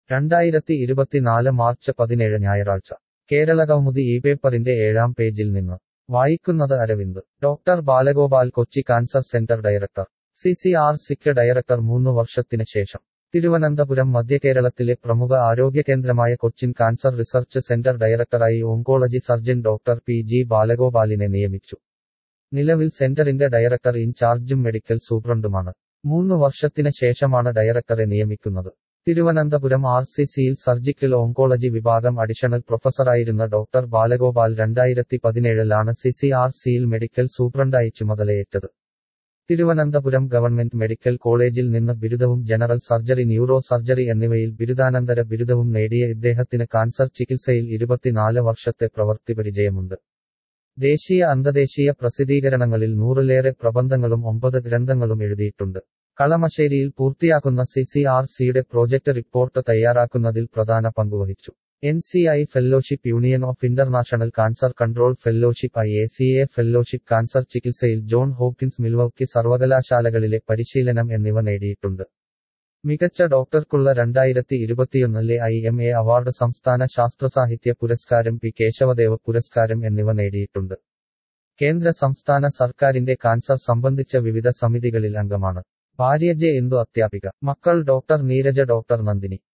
രണ്ടായിരത്തി ഇരുപത്തിനാല് മാർച്ച് പതിനേഴ് ഞായറാഴ്ച കേരളകൗമുദി ഈ പേപ്പറിന്റെ ഏഴാം പേജിൽ നിന്ന് വായിക്കുന്നത് Aravind doctor Balagopal Kochi cancer centre director C C R സിക്ക് ഡയറക്ടർ മൂന്ന് വർഷത്തിന് ശേഷം തിരുവനന്തപുരം മധ്യകേരളത്തിലെ പ്രമുഖ ആരോഗ്യകേന്ദ്രമായ കൊച്ചിൻ കാൻസർ റിസർച്ച് സെന്റർ ഡയറക്ടറായി oncology surgeon doctor P G ബാലഗോപാലിനെ നിയമിച്ചു നിലവിൽ സെന്ററിന്റെ ഡയറക്ടർ ഇൻചാർജും മെഡിക്കൽ സൂപ്രണ്ടുമാണ് മൂന്ന് വർഷത്തിന് ശേഷമാണ് ഡയറക്ടറെ നിയമിക്കുന്നത് തിരുവനന്തപുരം ആർ സി സിയിൽ സർജിക്കൽ ഓങ്കോളജി വിഭാഗം അഡീഷണൽ പ്രൊഫസറായിരുന്ന ഡോക്ടർ ബാലഗോപാൽ രണ്ടായിരത്തി പതിനേഴിലാണ് സി സി ആർ സിയിൽ മെഡിക്കൽ സൂപ്രണ്ടായി ചുമതലയേറ്റത് തിരുവനന്തപുരം ഗവൺമെന്റ് മെഡിക്കൽ കോളേജിൽ നിന്ന് ബിരുദവും ജനറൽ സർജറി ന്യൂറോ സർജറി എന്നിവയിൽ ബിരുദാനന്തര ബിരുദവും നേടിയ ഇദ്ദേഹത്തിന് കാൻസർ ചികിത്സയിൽ ഇരുപത്തിനാല് വർഷത്തെ പ്രവൃത്തി പരിചയമുണ്ട് ദേശീയ അന്തർദേശീയ പ്രസിദ്ധീകരണങ്ങളിൽ നൂറിലേറെ പ്രബന്ധങ്ങളും ഒമ്പത് ഗ്രന്ഥങ്ങളും എഴുതിയിട്ടുണ്ട് കളമശ്ശേരിയിൽ പൂർത്തിയാക്കുന്ന സി സി ആർ സിയുടെ പ്രോജക്ട് റിപ്പോർട്ട് തയ്യാറാക്കുന്നതിൽ പ്രധാന പങ്കുവഹിച്ചു N C I fellowship union of international cancer control fellowship I A C A fellowship cancer ചികിത്സയിൽ ജോൺ ഹോപ്കിൻസ് മിൽവോക്കി സർവകലാശാലകളിലെ പരിശീലനം എന്നിവ നേടിയിട്ടുണ്ട് മികച്ച ഡോക്ടർക്കുള്ള രണ്ടായിരത്തി ഇരുപത്തിയൊന്നിലെ ഐ എം എ അവാർഡ് സംസ്ഥാന ശാസ്ത്രസാഹിത്യ പുരസ്കാരം പി കേശവദേവ പുരസ്കാരം എന്നിവ നേടിയിട്ടുണ്ട് കേന്ദ്ര സംസ്ഥാന സർക്കാരിന്റെ കാൻസർ സംബന്ധിച്ച വിവിധ സമിതികളിൽ അംഗമാണ് ഭാര്യ ജെ ഇന്ദു അധ്യാപിക മക്കൾ ഡോക്ടർ നീരജ ഡോക്ടർ നന്ദിനി